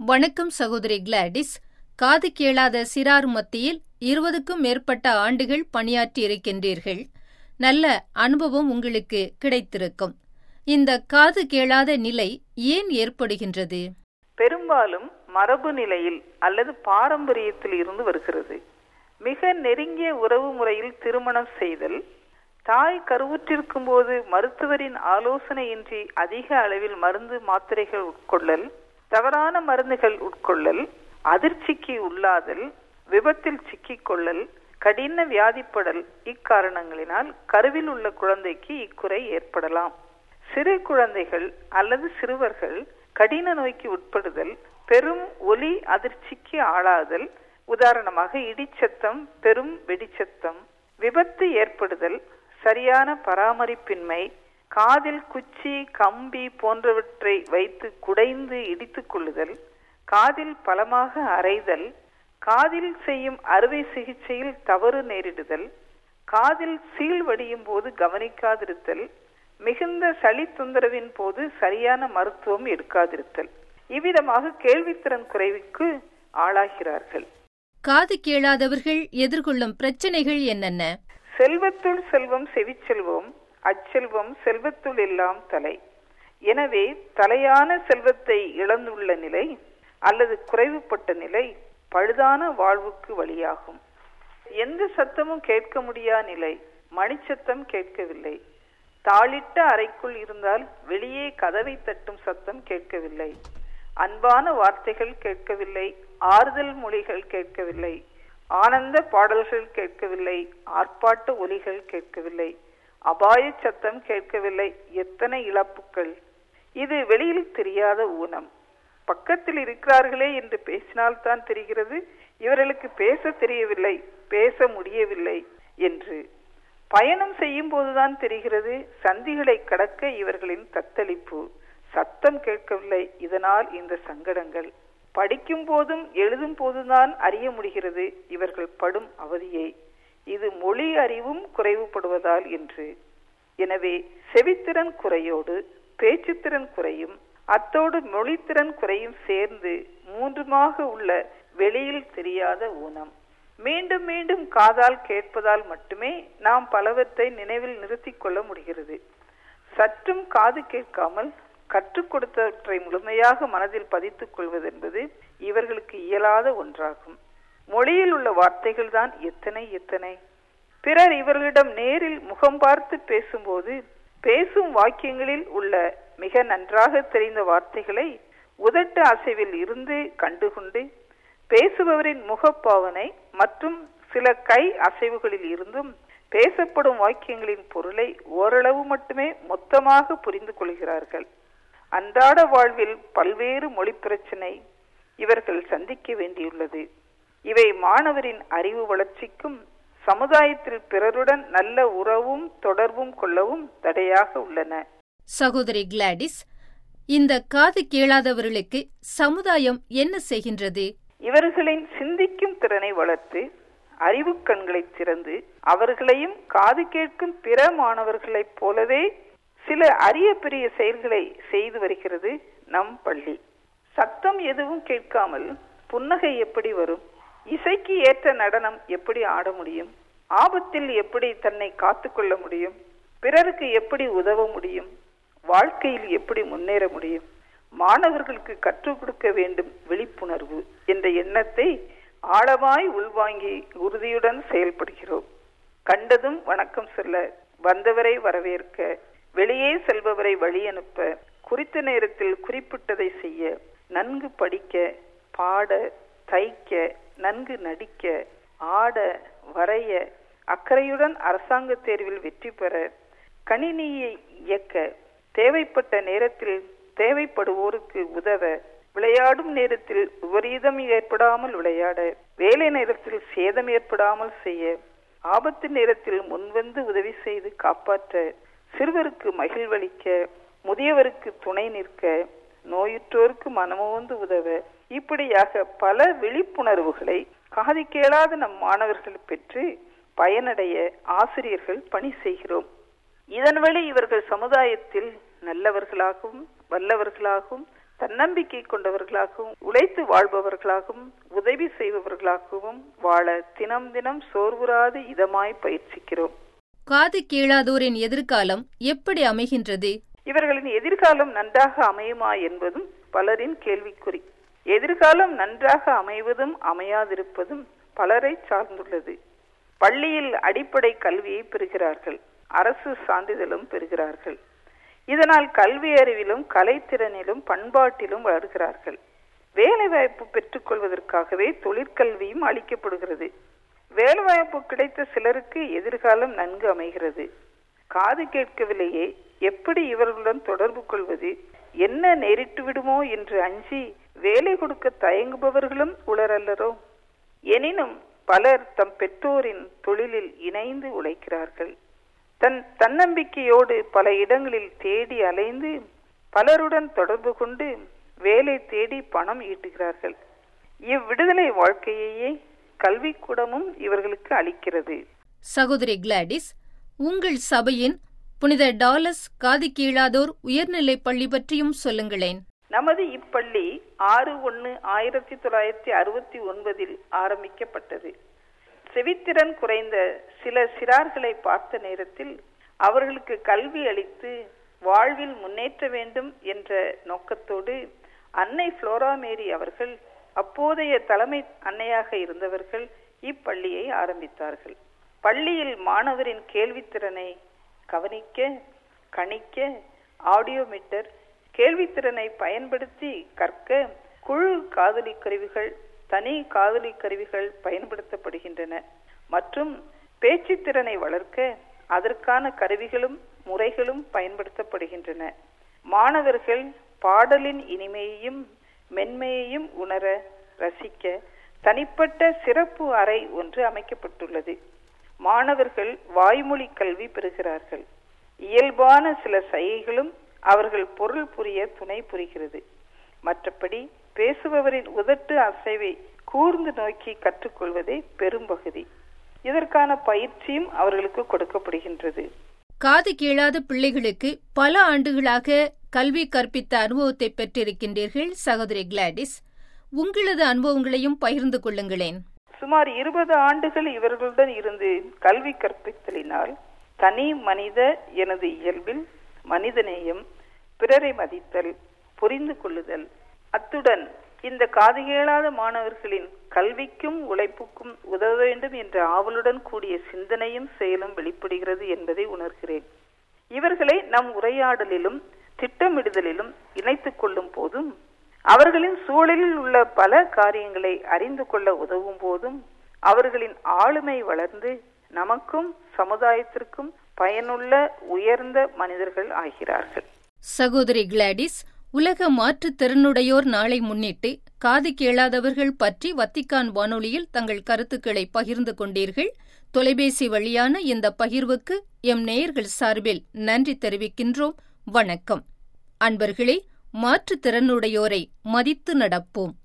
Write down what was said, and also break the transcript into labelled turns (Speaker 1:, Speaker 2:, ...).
Speaker 1: வணக்கம் சகோதரி கிளாடிஸ் காது கேளாத சிறார் மத்தியில் இருபதுக்கும் மேற்பட்ட ஆண்டுகள் பணியாற்றி இருக்கின்றீர்கள் நல்ல அனுபவம் உங்களுக்கு கிடைத்திருக்கும் இந்த காது கேளாத நிலை ஏன் ஏற்படுகின்றது
Speaker 2: பெரும்பாலும் மரபு நிலையில் அல்லது பாரம்பரியத்தில் இருந்து வருகிறது மிக நெருங்கிய உறவு முறையில் திருமணம் செய்தல் தாய் கருவுற்றிருக்கும் போது மருத்துவரின் ஆலோசனையின்றி அதிக அளவில் மருந்து மாத்திரைகள் உட்கொள்ளல் தவறான மருந்துகள் உட்கொள்ளல் அதிர்ச்சிக்கு உள்ளாதல் விபத்தில் சிக்கிக்கொள்ளல் கடின வியாதிப்படல் இக்காரணங்களினால் கருவில் உள்ள குழந்தைக்கு இக்குறை ஏற்படலாம் சிறு குழந்தைகள் அல்லது சிறுவர்கள் கடின நோய்க்கு உட்படுதல் பெரும் ஒலி அதிர்ச்சிக்கு ஆளாதல் உதாரணமாக இடிச்சத்தம் பெரும் வெடிச்சத்தம் விபத்து ஏற்படுதல் சரியான பராமரிப்பின்மை காதில் குச்சி கம்பி போன்றவற்றை வைத்து குடைந்து இடித்துக் கொள்ளுதல் காதில் பலமாக அரைதல் காதில் செய்யும் அறுவை சிகிச்சையில் தவறு நேரிடுதல் காதில் சீல் வடியும் போது கவனிக்காதிருத்தல் மிகுந்த சளி தொந்தரவின் போது சரியான மருத்துவம் எடுக்காதிருத்தல் இவ்விதமாக கேள்வித்திறன் குறைவுக்கு ஆளாகிறார்கள்
Speaker 1: காது கேளாதவர்கள் எதிர்கொள்ளும் பிரச்சனைகள் என்னென்ன
Speaker 2: செல்வத்துள் செல்வம் செவிச்செல்வம் அச்செல்வம் செல்வத்துள் எல்லாம் தலை எனவே தலையான செல்வத்தை இழந்துள்ள நிலை அல்லது குறைவுபட்ட நிலை பழுதான வாழ்வுக்கு வழியாகும் எந்த சத்தமும் கேட்க முடியா நிலை மணிச்சத்தம் கேட்கவில்லை தாளிட்ட அறைக்குள் இருந்தால் வெளியே கதவை தட்டும் சத்தம் கேட்கவில்லை அன்பான வார்த்தைகள் கேட்கவில்லை ஆறுதல் மொழிகள் கேட்கவில்லை ஆனந்த பாடல்கள் கேட்கவில்லை ஆர்ப்பாட்ட ஒலிகள் கேட்கவில்லை அபாய சத்தம் கேட்கவில்லை எத்தனை இழப்புகள் இது வெளியில் தெரியாத ஊனம் பக்கத்தில் இருக்கிறார்களே என்று பேசினால்தான் தெரிகிறது இவர்களுக்கு பேச தெரியவில்லை பேச முடியவில்லை என்று பயணம் செய்யும் போதுதான் தெரிகிறது சந்திகளை கடக்க இவர்களின் தத்தளிப்பு சத்தம் கேட்கவில்லை இதனால் இந்த சங்கடங்கள் படிக்கும் போதும் எழுதும் போதுதான் அறிய முடிகிறது இவர்கள் படும் அவதியை இது மொழி அறிவும் குறைவுபடுவதால் என்று எனவே செவித்திறன் குறையோடு பேச்சுத்திறன் குறையும் அத்தோடு மொழித்திறன் குறையும் சேர்ந்து மூன்றுமாக உள்ள வெளியில் தெரியாத ஊனம் மீண்டும் மீண்டும் காதால் கேட்பதால் மட்டுமே நாம் பலவற்றை நினைவில் நிறுத்திக் கொள்ள முடிகிறது சற்றும் காது கேட்காமல் கற்றுக் கொடுத்தவற்றை முழுமையாக மனதில் பதித்துக் கொள்வது என்பது இவர்களுக்கு இயலாத ஒன்றாகும் மொழியில் உள்ள வார்த்தைகள் தான் எத்தனை எத்தனை பிறர் இவர்களிடம் நேரில் முகம் பார்த்து பேசும்போது பேசும் வாக்கியங்களில் உள்ள மிக நன்றாக தெரிந்த வார்த்தைகளை உதட்டு அசைவில் இருந்து கண்டுகொண்டு பேசுபவரின் முகப்பாவனை மற்றும் சில கை அசைவுகளில் இருந்தும் பேசப்படும் வாக்கியங்களின் பொருளை ஓரளவு மட்டுமே மொத்தமாக புரிந்து கொள்கிறார்கள் அன்றாட வாழ்வில் பல்வேறு மொழி பிரச்சனை இவர்கள் சந்திக்க வேண்டியுள்ளது இவை மாணவரின் அறிவு வளர்ச்சிக்கும் சமுதாயத்தில் பிறருடன் நல்ல உறவும் தொடர்பும் கொள்ளவும் தடையாக உள்ளன
Speaker 1: சகோதரி கிளாடிஸ் இந்த காது கேளாதவர்களுக்கு சமுதாயம் என்ன செய்கின்றது
Speaker 2: இவர்களின் சிந்திக்கும் திறனை வளர்த்து அறிவு கண்களை திறந்து அவர்களையும் காது கேட்கும் பிற மாணவர்களைப் போலவே சில அரிய பெரிய செயல்களை செய்து வருகிறது நம் பள்ளி சத்தம் எதுவும் கேட்காமல் புன்னகை எப்படி வரும் இசைக்கு ஏற்ற நடனம் எப்படி ஆட முடியும் ஆபத்தில் எப்படி தன்னை காத்துக்கொள்ள முடியும் பிறருக்கு எப்படி உதவ முடியும் வாழ்க்கையில் எப்படி முன்னேற முடியும் மாணவர்களுக்கு கற்றுக் கொடுக்க வேண்டும் விழிப்புணர்வு என்ற எண்ணத்தை ஆழமாய் உள்வாங்கி உறுதியுடன் செயல்படுகிறோம் கண்டதும் வணக்கம் சொல்ல வந்தவரை வரவேற்க வெளியே செல்பவரை வழி அனுப்ப குறித்த நேரத்தில் குறிப்பிட்டதை செய்ய நன்கு படிக்க பாட தைக்க நன்கு நடிக்க ஆட வரைய அக்கறையுடன் அரசாங்க தேர்வில் வெற்றி பெற கணினியை இயக்க தேவைப்பட்ட நேரத்தில் தேவைப்படுவோருக்கு உதவ விளையாடும் நேரத்தில் விபரீதம் ஏற்படாமல் விளையாட வேலை நேரத்தில் சேதம் ஏற்படாமல் செய்ய ஆபத்து நேரத்தில் முன்வந்து உதவி செய்து காப்பாற்ற சிறுவருக்கு மகிழ்வளிக்க முதியவருக்கு துணை நிற்க நோயுற்றோருக்கு மனமோந்து உதவ இப்படியாக பல விழிப்புணர்வுகளை காது கேளாத நம் மாணவர்கள் பெற்று பயனடைய ஆசிரியர்கள் பணி செய்கிறோம் இதன் வழி இவர்கள் சமுதாயத்தில் நல்லவர்களாகவும் வல்லவர்களாகவும் தன்னம்பிக்கை கொண்டவர்களாகவும் உழைத்து வாழ்பவர்களாகவும் உதவி செய்பவர்களாகவும் வாழ தினம் தினம் சோர்வுறாது இதமாய் பயிற்சிக்கிறோம்
Speaker 1: காது கேளாதோரின் எதிர்காலம் எப்படி அமைகின்றது
Speaker 2: இவர்களின் எதிர்காலம் நன்றாக அமையுமா என்பதும் பலரின் கேள்விக்குறி எதிர்காலம் நன்றாக அமைவதும் அமையாதிருப்பதும் பலரை சார்ந்துள்ளது பள்ளியில் அடிப்படை கல்வியை பெறுகிறார்கள் அரசு சான்றிதழும் பெறுகிறார்கள் இதனால் கல்வி அறிவிலும் கலைத்திறனிலும் பண்பாட்டிலும் வளர்கிறார்கள் வேலைவாய்ப்பு பெற்றுக்கொள்வதற்காகவே தொழிற்கல்வியும் அளிக்கப்படுகிறது வேலைவாய்ப்பு கிடைத்த சிலருக்கு எதிர்காலம் நன்கு அமைகிறது காது கேட்கவில்லையே எப்படி இவர்களுடன் தொடர்பு கொள்வது என்ன நேரிட்டு விடுமோ என்று அஞ்சி வேலை கொடுக்க தயங்குபவர்களும் உளரல்லரோ எனினும் பலர் தம் பெற்றோரின் தொழிலில் இணைந்து உழைக்கிறார்கள் தன் தன்னம்பிக்கையோடு பல இடங்களில் தேடி அலைந்து பலருடன் தொடர்பு கொண்டு வேலை தேடி பணம் ஈட்டுகிறார்கள் இவ்விடுதலை வாழ்க்கையையே கல்விக்கூடமும் இவர்களுக்கு அளிக்கிறது
Speaker 1: சகோதரி கிளாடிஸ் உங்கள் சபையின் புனித டாலஸ் காது கீழாதோர் உயர்நிலைப் பள்ளி பற்றியும் சொல்லுங்களேன்
Speaker 2: நமது இப்பள்ளி ஆறு ஒன்று ஆயிரத்தி தொள்ளாயிரத்தி அறுபத்தி ஒன்பதில் ஆரம்பிக்கப்பட்டது செவித்திறன் குறைந்த சில சிறார்களை பார்த்த நேரத்தில் அவர்களுக்கு கல்வி அளித்து வாழ்வில் முன்னேற்ற வேண்டும் என்ற நோக்கத்தோடு அன்னை புளோரா மேரி அவர்கள் அப்போதைய தலைமை அன்னையாக இருந்தவர்கள் இப்பள்ளியை ஆரம்பித்தார்கள் பள்ளியில் மாணவரின் கேள்வித்திறனை கவனிக்க கணிக்க ஆடியோமீட்டர் கேள்வித்திறனை பயன்படுத்தி கற்க குழு காதலி கருவிகள் தனி காதலி கருவிகள் பயன்படுத்தப்படுகின்றன மற்றும் பேச்சுத்திறனை வளர்க்க அதற்கான கருவிகளும் முறைகளும் பயன்படுத்தப்படுகின்றன மாணவர்கள் பாடலின் இனிமையையும் மென்மையையும் உணர ரசிக்க தனிப்பட்ட சிறப்பு அறை ஒன்று அமைக்கப்பட்டுள்ளது மாணவர்கள் வாய்மொழி கல்வி பெறுகிறார்கள் இயல்பான சில சைகைகளும் அவர்கள் பொருள் புரிய துணை புரிகிறது மற்றபடி பேசுபவரின் உதட்டு அசைவை கூர்ந்து நோக்கி கற்றுக்கொள்வதே பெரும்பகுதி இதற்கான பயிற்சியும் அவர்களுக்கு கொடுக்கப்படுகின்றது
Speaker 1: காது கேளாத பிள்ளைகளுக்கு பல ஆண்டுகளாக கல்வி கற்பித்த அனுபவத்தை பெற்றிருக்கின்றீர்கள் சகோதரி கிளாடிஸ் உங்களது அனுபவங்களையும் பகிர்ந்து கொள்ளுங்களேன்
Speaker 2: சுமார் இருபது ஆண்டுகள் இவர்களுடன் இருந்து கல்வி கற்பித்தலினால் தனி மனித எனது இயல்பில் மனிதநேயம் பிறரை மதித்தல் புரிந்து கொள்ளுதல் அத்துடன் இந்த காது கேளாத மாணவர்களின் கல்விக்கும் உழைப்புக்கும் உதவ வேண்டும் என்ற ஆவலுடன் கூடிய சிந்தனையும் செயலும் வெளிப்படுகிறது என்பதை உணர்கிறேன் இவர்களை நம் உரையாடலிலும் திட்டமிடுதலிலும் இணைத்துக் கொள்ளும் போதும் அவர்களின் சூழலில் உள்ள பல காரியங்களை அறிந்து கொள்ள உதவும் போதும் அவர்களின் ஆளுமை வளர்ந்து நமக்கும் சமுதாயத்திற்கும் பயனுள்ள உயர்ந்த மனிதர்கள் ஆகிறார்கள்
Speaker 1: சகோதரி கிளாடிஸ் உலக மாற்றுத்திறனுடையோர் நாளை முன்னிட்டு காது கேளாதவர்கள் பற்றி வத்திக்கான் வானொலியில் தங்கள் கருத்துக்களை பகிர்ந்து கொண்டீர்கள் தொலைபேசி வழியான இந்த பகிர்வுக்கு எம் நேயர்கள் சார்பில் நன்றி தெரிவிக்கின்றோம் வணக்கம் அன்பர்களே மாற்றுத்திறனுடையோரை மதித்து நடப்போம்